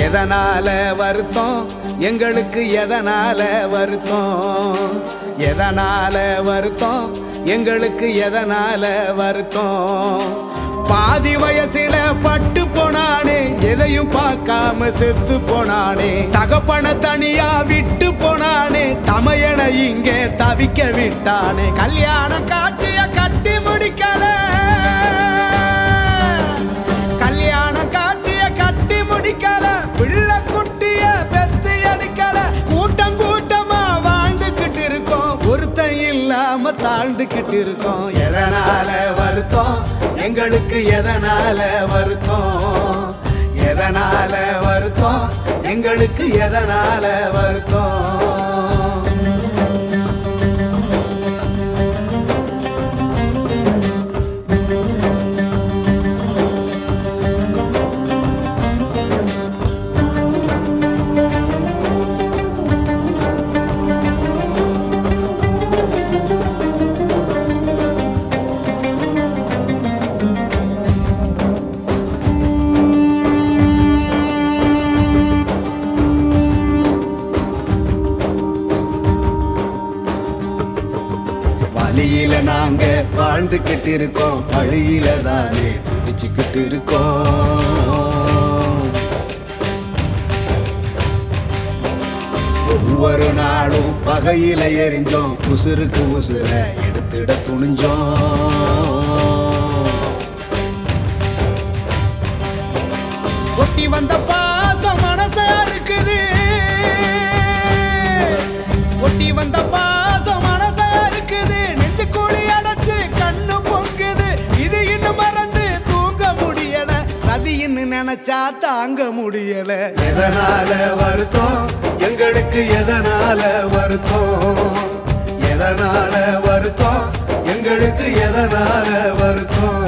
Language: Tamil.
எதனால வருத்தம் எங்களுக்கு எதனால வருத்தம் எதனால வருத்தம் எங்களுக்கு எதனால வருத்தம் பாதி வயசுல பட்டு போனானே எதையும் பார்க்காம செத்து போனானே தகப்பன தனியா விட்டு போனானே தமையனை இங்கே தவிக்க விட்டானே கல்யாண காட்சிய கட்டி முடிக்கல கல்யாண காட்சிய கட்டி முடிக்கல பிள்ளை குட்டிய பெத்து எடுக்கல கூட்டம் கூட்டமா வாழ்ந்துகிட்டு இருக்கோம் ஒருத்தன் இல்லாம தாழ்ந்துகிட்டு இருக்கோம் எதனால வருத்தம் எங்களுக்கு எதனால வருத்தம் எதனால வருத்தம் எங்களுக்கு எதனால வருத்தம் வழியில நாங்க வாழ்ந்துகிட்டு இருக்கோம் வழியில தானே துடிச்சுக்கிட்டு இருக்கோம் ஒவ்வொரு நாளும் பகையில எரிஞ்சோம் உசுருக்கு உசுர எடுத்துட துணிஞ்சோம் ஒட்டி வந்த பாசம் மனச இருக்குது ஒட்டி வந்த பாசம் மனச இருக்குது நெஞ்சு குழி அடைச்சு கண்ணு பொங்குது இது இன்னும் மறந்து தூங்க முடியல சதின்னு நினைச்சா தாங்க முடியல எதனால வருத்தம் எங்களுக்கு எதனால வருத்தம் எதனால வருத்தம் எங்களுக்கு எதனால வருத்தம்